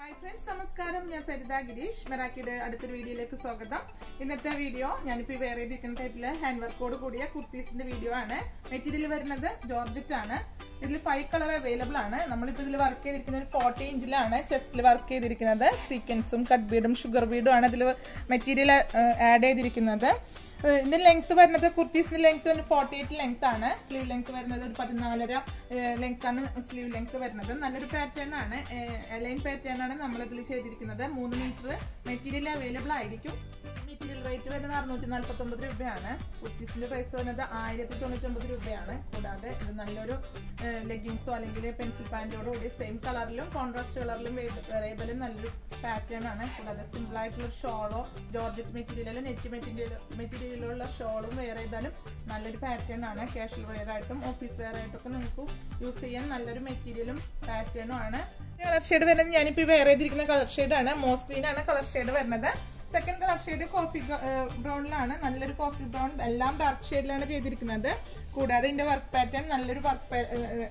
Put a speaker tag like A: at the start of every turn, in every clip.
A: hi friends നമസ്കാരം ഞാൻ സരിത ഗിരീഷ് മെറാക്കിയുടെ അടുത്തൊരു വീഡിയോയിലേക്ക് സ്വാഗതം ഇന്നത്തെ വീഡിയോ ഞാനിപ്പോൾ വെയർ ചെയ്തിരിക്കുന്ന ടൈപ്പില് ഹാൻഡ് വർക്കോട് കൂടിയ കുർത്തീസിന്റെ വീഡിയോ ആണ് മെറ്റീരിയൽ വരുന്നത് ജോർജറ്റ് ആണ് ഇതിൽ ഫൈവ് കളർ അവൈലബിൾ ആണ് നമ്മളിപ്പോൾ ഇതിൽ വർക്ക് ചെയ്തിരിക്കുന്നത് ഒരു ഫോർട്ടി ഇഞ്ചിലാണ് ചെസ്റ്റിൽ വർക്ക് ചെയ്തിരിക്കുന്നത് സീക്വൻസും കട്ട് ബീഡും ഷുഗർ ബീഡും ആണ് ഇതിൽ മെറ്റീരിയൽ ആഡ് ചെയ്തിരിക്കുന്നത് ഏഹ് ഇതിന്റെ ലെങ്ത് വരുന്നത് കുർത്തീസിന്റെ ലെങ്ത് വരുന്നത് ഫോർട്ടി എയ്റ്റ് ലെങ്ത് ആണ് സ്ലീവ് ലെങ്ത് വരുന്നത് ഒരു പതിനാലര ലെങ്ത് ആണ് സ്ലീവ് ലെങ്ത് വരുന്നത് നല്ലൊരു പാറ്റേൺ ആണ് എലൈൻ പാറ്റേൺ ആണ് നമ്മൾ ഇതിൽ ചെയ്തിരിക്കുന്നത് മൂന്ന് മീറ്റർ മെറ്റീരിയൽ അവൈലബിൾ ആയിരിക്കും മെറ്റീരിയൽ റേറ്റ് വരുന്നത് അറുന്നൂറ്റി നാൽപ്പത്തി ഒമ്പത് രൂപയാണ് കുർത്തീസിന്റെ പ്രൈസ് വരുന്നത് ആയിരത്തി തൊണ്ണൂറ്റി ഒമ്പത് രൂപയാണ് കൂടാതെ ഇത് നല്ലൊരു ലെഗിൻസോ അല്ലെങ്കിൽ പെൻസിൽ പാൻറ്റോടോ കൂടി സെയിം കളറിലും കോൺട്രാസ്റ്റ് കളറിലും വേറേബിളും നല്ലൊരു പാറ്റേൺ ആണ് കൂടാതെ സിമ്പിൾ ആയിട്ടുള്ള ഷോളോ ജോർജറ്റ് മെറ്റീരിയലോ നെറ്റ് മെറ്റീരിയൽ മെറ്റീരിയലുള്ള ഷോളും വെയർ ചെയ്താലും നല്ലൊരു പാറ്റേൺ ആണ് കാഷ്വൽ വെയർ ആയിട്ടും ഓഫീസ് വെയർ ആയിട്ടൊക്കെ നിങ്ങൾക്ക് യൂസ് ചെയ്യാൻ നല്ലൊരു മെറ്റീരിയലും പാറ്റേണും ആണ് കളർ ഷെയ്ഡ് വരുന്നത് ഞാനിപ്പോൾ വെയർ ചെയ്തിരിക്കുന്ന കളർ ഷെയ്ഡാണ് മോസ്ഗ്രീൻ ആണ് കളർ ഷെയ്ഡ് വരുന്നത് സെക്കൻഡ് കളർ ഷെയ്ഡ് കോഫി ബ്രൗണിലാണ് നല്ലൊരു കോഫി ബ്രൗൺ എല്ലാം ഡാർക്ക് ഷെയ്ഡിലാണ് ചെയ്തിരിക്കുന്നത് കൂടാതെ ഇതിന്റെ വർക്ക് പാറ്റേൺ നല്ലൊരു വർക്ക്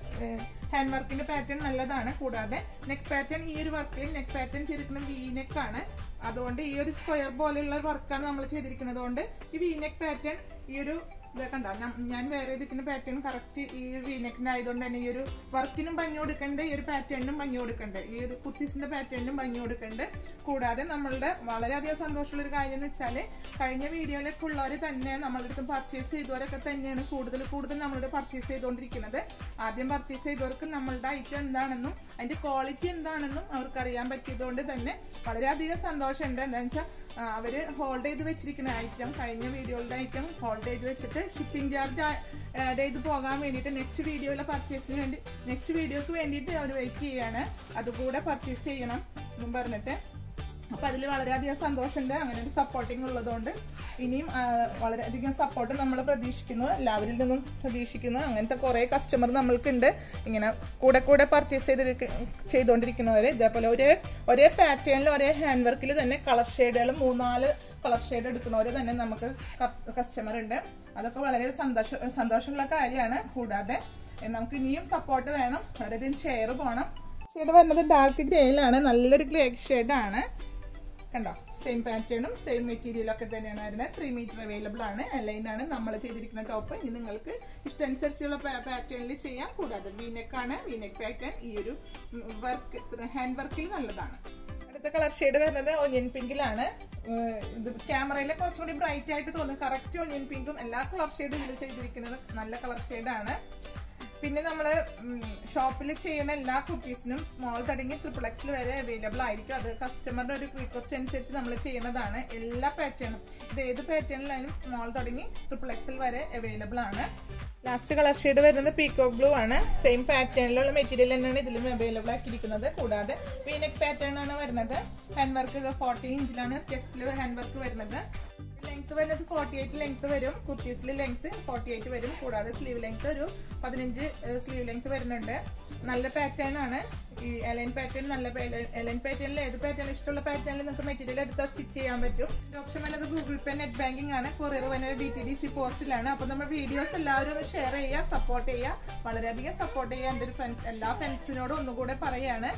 A: ഹാൻഡ് വർക്കിന്റെ പാറ്റേൺ നല്ലതാണ് കൂടാതെ നെക്ക് പാറ്റേൺ ഈ ഒരു വർക്കിൽ നെക്ക് പാറ്റേൺ ചെയ്തിരിക്കുന്ന വി നെക്ക് ആണ് അതുകൊണ്ട് ഈ ഒരു സ്ക്വയർ പോലെയുള്ള വർക്കാണ് നമ്മൾ ചെയ്തിരിക്കുന്നത് കൊണ്ട് ഈ വി നെക്ക് പാറ്റേൺ ഈ ഒരു ഇത് കണ്ട ഞാൻ വേറെ ചെയ്തിരിക്കുന്ന പാറ്റേൺ കറക്റ്റ് ഈ വീനെക്കിന്റെ ആയതുകൊണ്ട് തന്നെ ഈ ഒരു വർക്കിനും ഭംഗി കൊടുക്കണ്ട് ഈ ഒരു പാറ്റേണിനും ഭംഗി കൊടുക്കണ്ട് ഈ ഒരു കുർത്തീസിന്റെ പാറ്റേണിനും ഭംഗി കൊടുക്കണ്ട് കൂടാതെ നമ്മളുടെ വളരെയധികം സന്തോഷമുള്ള ഒരു കാര്യം എന്ന് വെച്ചാല് കഴിഞ്ഞ വീഡിയോയിലൊക്കെ ഉള്ളവർ തന്നെ നമ്മളുടെ അടുത്ത് പർച്ചേസ് ചെയ്തവരൊക്കെ തന്നെയാണ് കൂടുതൽ കൂടുതൽ നമ്മളുടെ പർച്ചേസ് ചെയ്തുകൊണ്ടിരിക്കുന്നത് ആദ്യം പർച്ചേസ് ചെയ്തവർക്ക് നമ്മളുടെ ഐറ്റം എന്താണെന്നും അതിന്റെ ക്വാളിറ്റി എന്താണെന്നും അവർക്ക് അറിയാൻ പറ്റിയതുകൊണ്ട് തന്നെ വളരെയധികം സന്തോഷമുണ്ട് എന്താണെന്ന് വെച്ചാൽ അവര് ഹോൾഡ് ചെയ്ത് വെച്ചിരിക്കുന്ന ഐറ്റം കഴിഞ്ഞ വീഡിയോയുടെ ഐറ്റം ഹോൾഡ് ചെയ്ത് വെച്ചിട്ട് ഷിപ്പിംഗ് ചാർജ് ആഡ് ചെയ്ത് പോകാൻ വേണ്ടിയിട്ട് നെക്സ്റ്റ് വീഡിയോയിലെ പർച്ചേസിന് വേണ്ടി നെക്സ്റ്റ് വീഡിയോക്ക് വേണ്ടിയിട്ട് അവർ വെയിറ്റ് ചെയ്യാണ് അതുകൂടെ പർച്ചേസ് ചെയ്യണം എന്നും പറഞ്ഞിട്ട് അപ്പൊ അതിൽ വളരെയധികം സന്തോഷമുണ്ട് അങ്ങനെ ഒരു സപ്പോർട്ടിങ് ഉള്ളതുകൊണ്ട് ഇനിയും വളരെയധികം സപ്പോർട്ട് നമ്മൾ പ്രതീക്ഷിക്കുന്നു എല്ലാവരിൽ നിന്നും പ്രതീക്ഷിക്കുന്നു അങ്ങനത്തെ കുറേ കസ്റ്റമർ നമ്മൾക്കുണ്ട് ഇങ്ങനെ കൂടെ കൂടെ പർച്ചേസ് ചെയ്ത് ചെയ്തുകൊണ്ടിരിക്കുന്നവർ ഇതേപോലെ ഒരേ ഒരേ പാറ്റേണിൽ ഒരേ ഹാൻഡ് വർക്കിൽ തന്നെ കളർ ഷെയ്ഡുകൾ മൂന്നാല് കളർ ഷെയ്ഡ് എടുക്കുന്നവർ തന്നെ നമുക്ക് കസ്റ്റമർ ഉണ്ട് അതൊക്കെ വളരെ സന്തോഷം സന്തോഷമുള്ള കാര്യമാണ് കൂടാതെ നമുക്ക് ഇനിയും സപ്പോർട്ട് വേണം വളരെയധികം ഷെയർ പോകണം ഷെയ്ഡ് വരുന്നത് ഡാർക്ക് ഗ്രേയിലാണ് നല്ലൊരു ഗ്രേ ഷെയ്ഡാണ് കണ്ടോ സെയിം പാറ്റേണും സെയിം മെറ്റീരിയലും ഒക്കെ തന്നെയാണ് വരുന്നത് ത്രീ മീറ്റർ അവൈലബിൾ ആണ് ആണ് നമ്മൾ ചെയ്തിരിക്കുന്ന ടോപ്പ് ഇനി നിങ്ങൾക്ക് ഇഷ്ടമനുസരിച്ചുള്ള പാറ്റേണിൽ ചെയ്യാം കൂടാതെ വീനെക്ക് ആണ് വീനെക്ക് പാറ്റേൺ ഈ ഒരു വർക്ക് ഹാൻഡ് വർക്കിൽ നല്ലതാണ് അടുത്ത കളർ ഷെയ്ഡ് വരുന്നത് ഒനിയൻ പിങ്കിലാണ് ഇത് ക്യാമറയിൽ കുറച്ചും കൂടി ബ്രൈറ്റ് ആയിട്ട് തോന്നും കറക്റ്റ് ഒനിയൻ പിങ്കും എല്ലാ കളർ ഷെയ്ഡും ഇതിൽ ചെയ്തിരിക്കുന്നത് നല്ല കളർ ഷെയ്ഡാണ് പിന്നെ നമ്മൾ ഷോപ്പിൽ ചെയ്യുന്ന എല്ലാ കുർത്തീസിനും സ്മോൾ തുടങ്ങി ട്രിപ്പിൾ എക്സിൽ വരെ അവൈലബിൾ ആയിരിക്കും അത് കസ്റ്റമറുടെ ഒരു റിക്വസ്റ്റ് അനുസരിച്ച് നമ്മൾ ചെയ്യുന്നതാണ് എല്ലാ പാറ്റേണും ഇത് ഏത് പാറ്റേണിലായാലും സ്മോൾ തുടങ്ങി ട്രിപ്പിൾ എക്സിൽ വരെ അവൈലബിൾ ആണ് ലാസ്റ്റ് കളർ ഷെയ്ഡ് വരുന്നത് പീക്കോക്ക് ബ്ലൂ ആണ് സെയിം പാറ്റേണിലുള്ള മെറ്റീരിയൽ തന്നെയാണ് ഇതിലും അവൈലബിൾ ആക്കിയിരിക്കുന്നത് കൂടാതെ വീനെക്ക് പാറ്റേൺ ആണ് വരുന്നത് ഹാൻഡ് വർക്ക് ഫോർട്ടി ഇഞ്ചിലാണ് ചെസ്റ്റിൽ ഹാൻഡ് വർക്ക് വരുന്നത് ലെങ്ത് വരുന്നത് ഫോർട്ടി എയ്റ്റ് ലെങ്ത് വരും കുർത്തീസിൽ ലെങ്ത് ഫോർട്ടി എയ്റ്റ് വരും കൂടാതെ സ്ലീവ് ലെങ്ത് ഒരു പതിനഞ്ച് സ്ലീവ് ലെങ്ത് വരുന്നുണ്ട് നല്ല പാറ്റേൺ ആണ് ഈ എലൈൻ പാറ്റേൺ നല്ല എലൈൻ പാറ്റേണിൽ ഏത് പാറ്റേൺ ഇഷ്ടമുള്ള പാറ്റേണിൽ നിങ്ങൾക്ക് മെറ്റീരിയൽ എടുത്താൽ സ്റ്റിച്ച് ചെയ്യാൻ പറ്റും ഓപ്ഷൻ വരുന്നത് ഗൂഗിൾ പേ നെറ്റ് ബാങ്കിങ് ആണ് കൊറിയർ വരുന്നത് ഡി ടി ഡി സി പോസ്റ്റിലാണ് അപ്പൊ നമ്മുടെ വീഡിയോസ് എല്ലാവരും ഒന്ന് ഷെയർ ചെയ്യുക സപ്പോർട്ട് ചെയ്യുക വളരെയധികം സപ്പോർട്ട് ചെയ്യുക എൻ്റെ ഒരു ഫ്രണ്ട്സ് എല്ലാ ഫ്രണ്ട്സിനോടും ഒന്നുകൂടെ പറയാണ്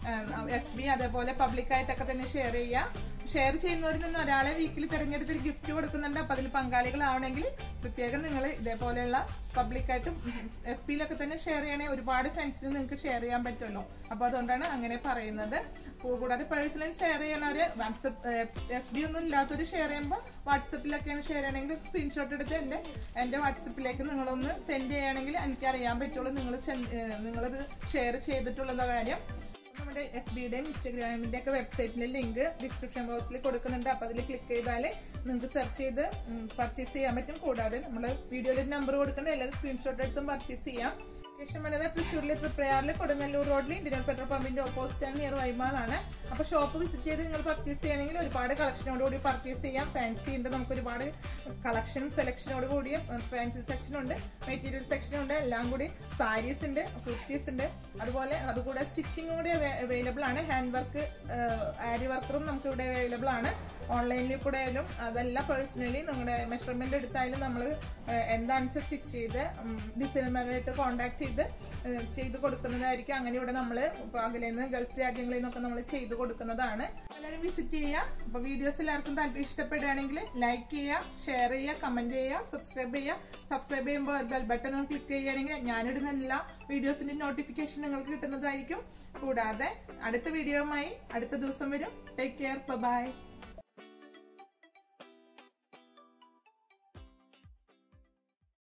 A: എഫ് ബി അതേപോലെ പബ്ലിക് ആയിട്ടൊക്കെ തന്നെ ഷെയർ ചെയ്യുക ഷെയർ ചെയ്യുന്നവരിൽ നിന്ന് ഒരാളെ വീക്കിൽ തിരഞ്ഞെടുത്ത് ഒരു ഗിഫ്റ്റ് കൊടുക്കുന്നുണ്ട് അപ്പൊ അതിൽ പങ്കാളികളാവണമെങ്കിൽ പ്രത്യേകം നിങ്ങൾ ഇതേപോലെയുള്ള പബ്ലിക്കായിട്ടും എഫ് പിയിലൊക്കെ തന്നെ ഷെയർ ചെയ്യണേ ഒരുപാട് ഫ്രണ്ട്സിന് നിങ്ങൾക്ക് ഷെയർ ചെയ്യാൻ പറ്റുമല്ലോ അപ്പൊ അതുകൊണ്ടാണ് അങ്ങനെ പറയുന്നത് കൂടാതെ പേഴ്സണൽ ഷെയർ ചെയ്യണവര് വാട്സപ്പ് എഫ് ബി ഒന്നും ഇല്ലാത്തൊരു ഷെയർ ചെയ്യുമ്പോൾ വാട്സപ്പിലൊക്കെയാണ് ഷെയർ ചെയ്യണമെങ്കിൽ സ്ക്രീൻഷോട്ട് എടുത്ത് എൻ്റെ എൻ്റെ വാട്സപ്പിലേക്ക് നിങ്ങളൊന്ന് സെൻഡ് ചെയ്യുകയാണെങ്കിൽ എനിക്ക് അറിയാൻ പറ്റുള്ളൂ നിങ്ങൾ നിങ്ങളത് ഷെയർ ചെയ്തിട്ടുള്ള കാര്യം നമ്മുടെ എഫ് ബിയുടെയും ഇൻസ്റ്റാഗ്രാമിന്റെ ഒക്കെ വെബ്സൈറ്റിന്റെ ലിങ്ക് ഡിസ്ക്രിപ്ഷൻ ബോക്സിൽ കൊടുക്കുന്നുണ്ട് അപ്പൊ അതിൽ ക്ലിക്ക് ചെയ്താൽ നിങ്ങൾക്ക് സെർച്ച് ചെയ്ത് പർച്ചേസ് ചെയ്യാൻ പറ്റും കൂടാതെ നമ്മൾ വീഡിയോയിൽ നമ്പർ കൊടുക്കേണ്ട എല്ലാവരും സ്ക്രീൻഷോട്ട് എടുത്തും പർച്ചേസ് ചെയ്യാം ലൊക്കേഷൻ വരുന്നത് തൃശ്ശൂരിലെ തൃപ്രയാറിലെ കൊടുങ്ങല്ലൂർ റോഡിൽ ഇന്ത്യൻ പെട്രോൾ പമ്പിന്റെ ഓപ്പോസിറ്റ് ആണ് നിയർ വൈമാളാണ് അപ്പൊ ഷോപ്പ് വിസിറ്റ് ചെയ്ത് നിങ്ങൾ പർച്ചേസ് ചെയ്യണമെങ്കിൽ ഒരുപാട് കളക്ഷനോട് കൂടി പർച്ചേസ് ചെയ്യാം ഫാൻസി ഉണ്ട് നമുക്ക് ഒരുപാട് കളക്ഷൻ സെലക്ഷനോട് കൂടിയ ഫാൻസി സെക്ഷൻ ഉണ്ട് മെറ്റീരിയൽ സെക്ഷൻ ഉണ്ട് എല്ലാം കൂടി സാരീസ് ഉണ്ട് കുർത്തീസ് ഉണ്ട് അതുപോലെ അതുകൂടെ സ്റ്റിച്ചിങ് കൂടി അവൈലബിൾ ആണ് ഹാൻഡ് വർക്ക് ആരി വർക്കറും നമുക്ക് ഇവിടെ അവൈലബിൾ ആണ് ഓൺലൈനിൽ കൂടെ ആയാലും അതല്ല പേഴ്സണലി നിങ്ങളുടെ മെഷർമെന്റ് എടുത്തായാലും നമ്മൾ എന്താണെന്ന് വെച്ചാൽ സ്റ്റിച്ച് ചെയ്ത് ഡിസൈനർമാരായിട്ട് കോൺടാക്ട് ചെയ്ത് ഏഹ്, ചെയ്ത് കൊടുക്കുന്നതായിരിക്കും അങ്ങനെ ഇവിടെ നമ്മൾ അകലേന്ന് ഗൾഫ് രാജ്യങ്ങളിൽ നിന്നൊക്കെ നമ്മൾ ചെയ്ത് കൊടുക്കുന്നതാണ് എല്ലാവരും വിസിറ്റ് ചെയ്യുക അപ്പൊ വീഡിയോസ് എല്ലാവർക്കും താല്പര്യം ഇഷ്ടപ്പെടുകയാണെങ്കിൽ ലൈക്ക് ചെയ്യുക ഷെയർ ചെയ്യുക കമന്റ് ചെയ്യുക സബ്സ്ക്രൈബ് ചെയ്യുക സബ്സ്ക്രൈബ് ചെയ്യുമ്പോൾ ബെൽ ബട്ടൺ ഒന്ന് ക്ലിക്ക് ചെയ്യുകയാണെങ്കിൽ ഞാനിടുന്ന എല്ലാ വീഡിയോസിന്റെ നോട്ടിഫിക്കേഷൻ നിങ്ങൾക്ക് കിട്ടുന്നതായിരിക്കും കൂടാതെ അടുത്ത വീഡിയോയുമായി അടുത്ത ദിവസം വരും ടേക്ക് കെയർ ബൈ